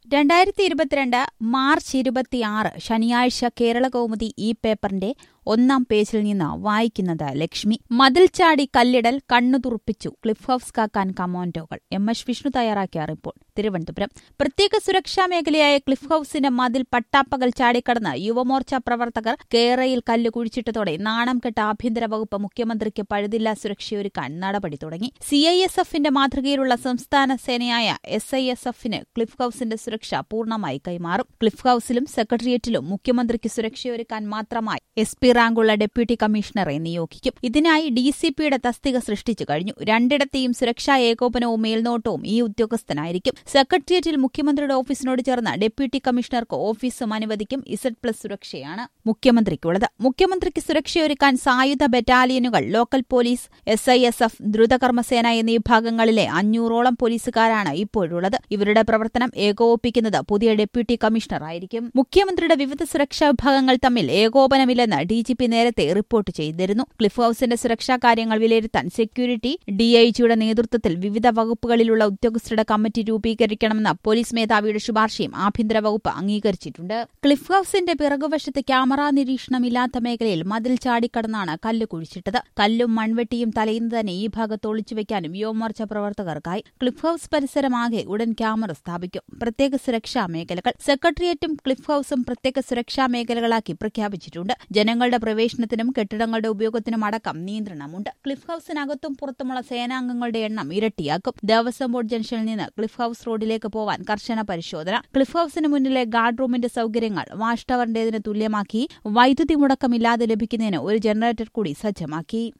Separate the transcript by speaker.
Speaker 1: രണ്ടായിരത്തി ഇരുപത്തിരണ്ട് മാർച്ച് ഇരുപത്തിയാറ് ശനിയാഴ്ച കേരള കൗമുദി ഈ പേപ്പറിന്റെ ഒന്നാം പേജിൽ നിന്ന് വായിക്കുന്നത് ലക്ഷ്മി മതിൽ ചാടി കല്ലിടൽ കണ്ണു തുറപ്പിച്ചു ക്ലിഫ് ഹൌസ് കാക്കാൻ കമാൻഡോകൾ എം എസ് വിഷ്ണു തയ്യാറാക്കിയ റിപ്പോർട്ട് തിരുവനന്തപുരം പ്രത്യേക സുരക്ഷാ മേഖലയായ ക്ലിഫ് ഹൌസിന്റെ മതിൽ പട്ടാപ്പകൽ ചാടിക്കടന്ന് യുവമോർച്ച പ്രവർത്തകർ കേരയിൽ കല്ല് കുഴിച്ചിട്ടതോടെ നാണം കെട്ട ആഭ്യന്തര വകുപ്പ് മുഖ്യമന്ത്രിക്ക് പഴുതില്ലാ സുരക്ഷയൊരുക്കാൻ നടപടി തുടങ്ങി സി ഐ എസ് എഫിന്റെ മാതൃകയിലുള്ള സംസ്ഥാന സേനയായ എസ് ഐ എസ് എഫിന് ക്ലിഫ് ഹൌസിന്റെ സുരക്ഷ പൂർണ്ണമായി കൈമാറും ക്ലിഫ് ഹൌസിലും സെക്രട്ടേറിയറ്റിലും മുഖ്യമന്ത്രിക്ക് സുരക്ഷയൊരുക്കാൻ മാത്രമായി എസ് പി റാങ്കുള്ള ഡെപ്യൂട്ടി കമ്മീഷണറെ നിയോഗിക്കും ഇതിനായി ഡി സി പിയുടെ തസ്തിക സൃഷ്ടിച്ചു കഴിഞ്ഞു രണ്ടിടത്തെയും സുരക്ഷാ ഏകോപനവും മേൽനോട്ടവും ഈ ഉദ്യോഗസ്ഥനായിരിക്കും സെക്രട്ടേറിയറ്റിൽ മുഖ്യമന്ത്രിയുടെ ഓഫീസിനോട് ചേർന്ന് ഡെപ്യൂട്ടി കമ്മീഷണർക്ക് ഓഫീസും അനുവദിക്കും ഇസഡ് പ്ലസ് സുരക്ഷയാണ് മുഖ്യമന്ത്രിക്കുള്ളത് മുഖ്യമന്ത്രിക്ക് സുരക്ഷയൊരുക്കാൻ സായുധ ബറ്റാലിയനുകൾ local police S I S F ദ്രുതകർമ്മസേന എന്നീ വിഭാഗങ്ങളിലെ അഞ്ഞൂറോളം പോലീസുകാരാണ് ഇപ്പോഴുള്ളത് ഇവരുടെ പ്രവർത്തനം ഏകോപിപ്പിക്കുന്നത് പുതിയ ഡെപ്യൂട്ടി കമ്മീഷണർ ആയിരിക്കും മുഖ്യമന്ത്രിയുടെ വിവിധ സുരക്ഷാ വിഭാഗങ്ങൾ തമ്മിൽ ഏകോപനമില്ലെന്ന് ഡി ജി പി നേരത്തെ റിപ്പോർട്ട് ചെയ്തിരുന്നു ക്ലിഫ് ഹൌസിന്റെ സുരക്ഷാ കാര്യങ്ങൾ വിലയിരുത്താൻ സെക്യൂരിറ്റി ഡിഐജിയുടെ നേതൃത്വത്തിൽ വിവിധ വകുപ്പുകളിലുള്ള ഉദ്യോഗസ്ഥരുടെ കമ്മിറ്റി രൂപീകരിക്കണമെന്ന പോലീസ് മേധാവിയുടെ ശുപാർശയും ആഭ്യന്തര വകുപ്പ് അംഗീകരിച്ചിട്ടുണ്ട് ക്ലിഫ് ഹൌസിന്റെ പിറകുവശത്ത് ക്യാമറ നിരീക്ഷണമില്ലാത്ത മേഖലയിൽ മതിൽ ചാടിക്കടന്നാണ് കല്ല് കുഴിച്ചിട്ടത് കല്ലും മൺവെട്ടിയും തലയുന്ന തന്നെ ഈ ഭാഗത്ത് ഒളിച്ചുവെക്കാനും യുവമോർച്ച പ്രവർത്തകർക്കായി ക്ലിഫ് ഹൌസ് പരിസരമാകെ ഉടൻ ക്യാമറ സ്ഥാപിക്കും പ്രത്യേക സുരക്ഷാ മേഖലകൾ സെക്രട്ടേറിയറ്റും ക്ലിഫ് ഹൌസും പ്രത്യേക സുരക്ഷാ മേഖലകളാക്കി പ്രഖ്യാപിച്ചിട്ടുണ്ട് ജനങ്ങളുടെ പ്രവേശനത്തിനും കെട്ടിടങ്ങളുടെ ഉപയോഗത്തിനും അടക്കം നിയന്ത്രണമുണ്ട് ക്ലിഫ് ഹൌസിനകത്തും പുറത്തുമുള്ള സേനാംഗങ്ങളുടെ എണ്ണം ഇരട്ടിയാക്കും ദേവസ്വം ബോർഡ് ജംഗ്ഷനിൽ നിന്ന് ക്ലിഫ് ഹൌസ് റോഡിലേക്ക് പോവാൻ കർശന പരിശോധന ക്ലിഫ് ഹൌസിന് മുന്നിലെ ഗാർഡ് റൂമിന്റെ സൗകര്യങ്ങൾ വാച്ച് ടവറിന്റേതിന് തുല്യമാക്കി വൈദ്യുതി മുടക്കമില്ലാതെ ലഭിക്കുന്നതിന് ഒരു ജനറേറ്റർ കൂടി സജ്ജമാക്കി